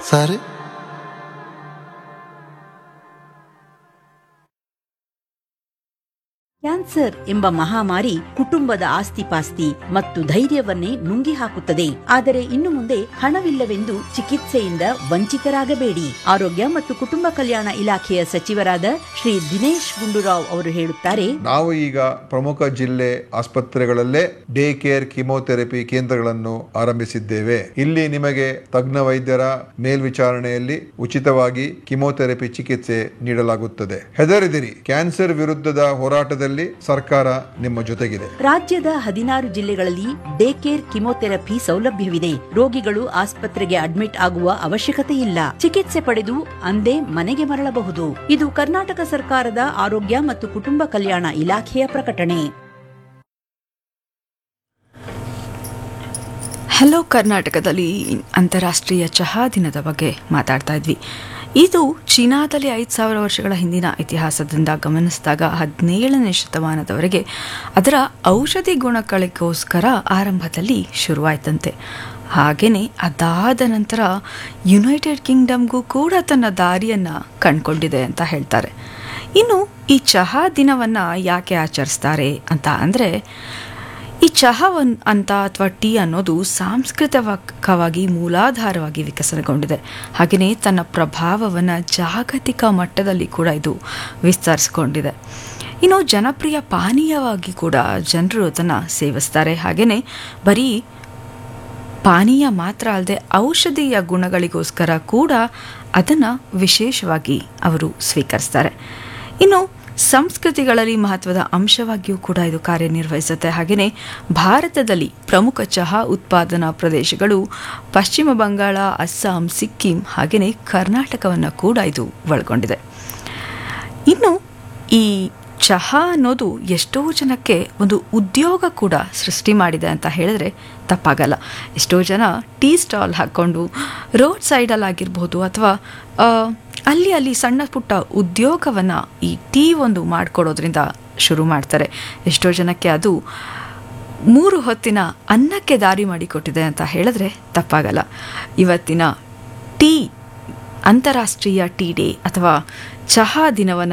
ಸಾರಿ cancer ಎಂಬ ಮಹಾಮಾರಿ ಕುಟುಂಬದ ಆಸ್ತಿಪಾಸ್ತಿ ಮತ್ತು ಧೈರ್ಯವನ್ನೇ ನುಂಗಿ ಹಾಕುತ್ತದೆ ಆದರೆ ಇನ್ನು ಮುಂದೆ ಹಣವಿಲ್ಲವೆಂದು ಚಿಕಿತ್ಸೆಯಿಂದ ವಂಚಿತರಾಗಬೇಡಿ ಆರೋಗ್ಯ ಮತ್ತು ಕುಟುಂಬ ಕಲ್ಯಾಣ ಇಲಾಖೆಯ ಸಚಿವರಾದ ಶ್ರೀ ದಿನೇಶ್ ಗುಂಡೂರಾವ್ ಅವರು ಹೇಳುತ್ತಾರೆ ನಾವು ಈಗ ಪ್ರಮುಖ ಜಿಲ್ಲೆ ಆಸ್ಪತ್ರೆಗಳಲ್ಲೇ ಡೇ ಕೇರ್ ಕಿಮೋಥೆರಪಿ ಕೇಂದ್ರಗಳನ್ನು ಆರಂಭಿಸಿದ್ದೇವೆ ಇಲ್ಲಿ ನಿಮಗೆ ತಜ್ಞ ವೈದ್ಯರ ಮೇಲ್ವಿಚಾರಣೆಯಲ್ಲಿ ಉಚಿತವಾಗಿ ಕಿಮೋಥೆರಪಿ ಚಿಕಿತ್ಸೆ ನೀಡಲಾಗುತ್ತದೆ ಹೆದರಿದಿರಿ ಕ್ಯಾನ್ಸರ್ ವಿರುದ್ಧದ ಹೋರಾಟದಲ್ಲಿ ಸರ್ಕಾರ ನಿಮ್ಮ ಜೊತೆಗಿದೆ ರಾಜ್ಯದ ಹದಿನಾರು ಜಿಲ್ಲೆಗಳಲ್ಲಿ ಡೇ ಕೇರ್ ಕಿಮೋಥೆರಪಿ ಸೌಲಭ್ಯವಿದೆ ರೋಗಿಗಳು ಆಸ್ಪತ್ರೆಗೆ ಅಡ್ಮಿಟ್ ಆಗುವ ಅವಶ್ಯಕತೆ ಇಲ್ಲ ಚಿಕಿತ್ಸೆ ಪಡೆದು ಅಂದೇ ಮನೆಗೆ ಮರಳಬಹುದು ಇದು ಕರ್ನಾಟಕ ಸರ್ಕಾರದ ಆರೋಗ್ಯ ಮತ್ತು ಕುಟುಂಬ ಕಲ್ಯಾಣ ಇಲಾಖೆಯ ಪ್ರಕಟಣೆ ಹಲೋ ಕರ್ನಾಟಕದಲ್ಲಿ ಅಂತಾರಾಷ್ಟ್ರೀಯ ಚಹಾ ದಿನದ ಬಗ್ಗೆ ಮಾತಾಡ್ತಾ ಇದ್ವಿ ಇದು ಚೀನಾದಲ್ಲಿ ಐದು ಸಾವಿರ ವರ್ಷಗಳ ಹಿಂದಿನ ಇತಿಹಾಸದಿಂದ ಗಮನಿಸಿದಾಗ ಹದಿನೇಳನೇ ಶತಮಾನದವರೆಗೆ ಅದರ ಔಷಧಿ ಗುಣಗಳಿಗೋಸ್ಕರ ಆರಂಭದಲ್ಲಿ ಶುರುವಾಯ್ತಂತೆ ಹಾಗೆಯೇ ಅದಾದ ನಂತರ ಯುನೈಟೆಡ್ ಕಿಂಗ್ಡಮ್ಗೂ ಕೂಡ ತನ್ನ ದಾರಿಯನ್ನು ಕಂಡುಕೊಂಡಿದೆ ಅಂತ ಹೇಳ್ತಾರೆ ಇನ್ನು ಈ ಚಹಾ ದಿನವನ್ನು ಯಾಕೆ ಆಚರಿಸ್ತಾರೆ ಅಂತ ಅಂದರೆ ಈ ಚಹಾವನ್ ಅಂತ ಅಥವಾ ಟೀ ಅನ್ನೋದು ಸಾಂಸ್ಕೃತಿಕವಾಗಿ ಮೂಲಾಧಾರವಾಗಿ ವಿಕಸನಗೊಂಡಿದೆ ಹಾಗೆಯೇ ತನ್ನ ಪ್ರಭಾವವನ್ನು ಜಾಗತಿಕ ಮಟ್ಟದಲ್ಲಿ ಕೂಡ ಇದು ವಿಸ್ತರಿಸಿಕೊಂಡಿದೆ ಇನ್ನು ಜನಪ್ರಿಯ ಪಾನೀಯವಾಗಿ ಕೂಡ ಜನರು ಅದನ್ನು ಸೇವಿಸ್ತಾರೆ ಹಾಗೆಯೇ ಬರೀ ಪಾನೀಯ ಮಾತ್ರ ಅಲ್ಲದೆ ಔಷಧೀಯ ಗುಣಗಳಿಗೋಸ್ಕರ ಕೂಡ ಅದನ್ನು ವಿಶೇಷವಾಗಿ ಅವರು ಸ್ವೀಕರಿಸ್ತಾರೆ ಇನ್ನು ಸಂಸ್ಕೃತಿಗಳಲ್ಲಿ ಮಹತ್ವದ ಅಂಶವಾಗಿಯೂ ಕೂಡ ಇದು ಕಾರ್ಯನಿರ್ವಹಿಸುತ್ತೆ ಹಾಗೆಯೇ ಭಾರತದಲ್ಲಿ ಪ್ರಮುಖ ಚಹಾ ಉತ್ಪಾದನಾ ಪ್ರದೇಶಗಳು ಪಶ್ಚಿಮ ಬಂಗಾಳ ಅಸ್ಸಾಂ ಸಿಕ್ಕಿಂ ಹಾಗೆಯೇ ಕರ್ನಾಟಕವನ್ನು ಕೂಡ ಇದು ಒಳಗೊಂಡಿದೆ ಇನ್ನು ಈ ಚಹಾ ಅನ್ನೋದು ಎಷ್ಟೋ ಜನಕ್ಕೆ ಒಂದು ಉದ್ಯೋಗ ಕೂಡ ಸೃಷ್ಟಿ ಮಾಡಿದೆ ಅಂತ ಹೇಳಿದ್ರೆ ತಪ್ಪಾಗಲ್ಲ ಎಷ್ಟೋ ಜನ ಟೀ ಸ್ಟಾಲ್ ಹಾಕ್ಕೊಂಡು ರೋಡ್ ಸೈಡಲ್ಲಿ ಆಗಿರ್ಬೋದು ಅಥವಾ ಅಲ್ಲಿ ಅಲ್ಲಿ ಸಣ್ಣ ಪುಟ್ಟ ಉದ್ಯೋಗವನ್ನು ಈ ಟೀ ಒಂದು ಮಾಡಿಕೊಡೋದ್ರಿಂದ ಶುರು ಮಾಡ್ತಾರೆ ಎಷ್ಟೋ ಜನಕ್ಕೆ ಅದು ಮೂರು ಹೊತ್ತಿನ ಅನ್ನಕ್ಕೆ ದಾರಿ ಮಾಡಿಕೊಟ್ಟಿದೆ ಅಂತ ಹೇಳಿದ್ರೆ ತಪ್ಪಾಗಲ್ಲ ಇವತ್ತಿನ ಟೀ ಅಂತಾರಾಷ್ಟ್ರೀಯ ಟೀ ಡೇ ಅಥವಾ ಚಹಾ ದಿನವನ್ನು